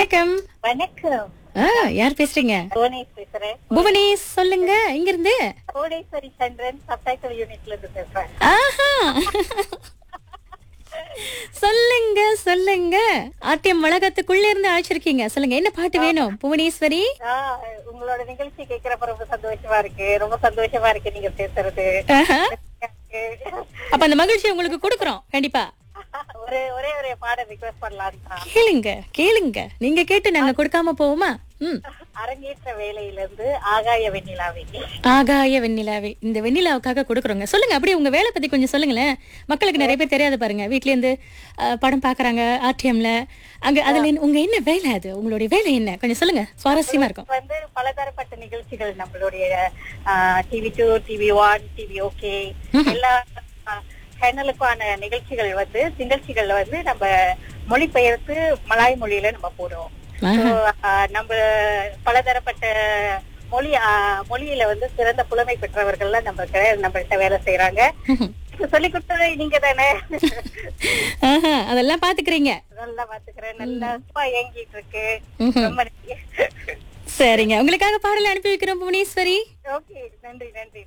வணக்கம் வணக்கம் ஆ, யார் பேசுறீங்க புவனேஷ் பேசுறேன் புவனேஷ் சொல்லுங்க இங்க இருந்து கோடேஸ்வரி சந்திரன் சப்டைட்டில் யூனிட்ல இருந்து பேசுறேன் ஆஹா சொல்லுங்க சொல்லுங்க ஆட்டியம் வழக்கத்துக்குள்ள இருந்து அழைச்சிருக்கீங்க சொல்லுங்க என்ன பாட்டு வேணும் புவனேஸ்வரி ஆ, உங்களோட நிகழ்ச்சி கேட்கிறப்ப ரொம்ப சந்தோஷமா இருக்கு ரொம்ப சந்தோஷமா இருக்கு நீங்க பேசுறது ஆஹா. அப்ப அந்த மகிழ்ச்சி உங்களுக்கு கொடுக்குறோம் கண்டிப்பா ஒரே ஒரே ஒரே பாடம் ரிக்வெஸ்ட் பண்ணலாம் தான் கேளுங்க கேளுங்க நீங்க கேட்டு நாங்க கொடுக்காம போவோமா ம் அரங்கேற்ற வேலையில இருந்து ஆகாய வெண்ணிலாவே ஆகாய வெண்ணிலாவே இந்த வெண்ணிலாவுக்காக கொடுக்குறோங்க சொல்லுங்க அப்படியே உங்க வேலை பத்தி கொஞ்சம் சொல்லுங்களேன் மக்களுக்கு நிறைய பேர் தெரியாது பாருங்க வீட்ல இருந்து அஹ், படம் பாக்குறாங்க ஆர்டிஎம்ல அங்க அதுல என்ன- உங்க என்ன வேலை அது உங்களுடைய வேலை என்ன கொஞ்சம் சொல்லுங்க சுவாரஸ்யமா இருக்கும் வந்து பலதரப்பட்ட நிகழ்ச்சிகள் நம்மளுடைய TV two TV one TV okay எல்லா சேனலுக்கான நிகழ்ச்சிகள் வந்து நிகழ்ச்சிகள்ல வந்து நம்ம மொழிபெயர்த்து மலாய் மொழியில நம்ம போடுவோம் So, ஆஹ், நம்ம பலதரப்பட்ட மொழி ஆஹ், மொழியில வந்து சிறந்த புலமை பெற்றவர்கள்லாம் நம்ம நம்மள்கிட்ட வேலை செய்யறாங்க சொல்லி கொடுத்தது நீங்க தானே ஆஹா, அதெல்லாம் பாத்துக்கிறீங்க நல்லா பாத்துக்கிறேன் நல்லா சும்மா இயங்கிட்டு இருக்கு ம்ஹும். ரொம்ப நன்றி சரிங்க உங்களுக்காக பாடல் அனுப்பி வைக்கிறோம் புவனேஸ்வரி ஓகே நன்றி நன்றி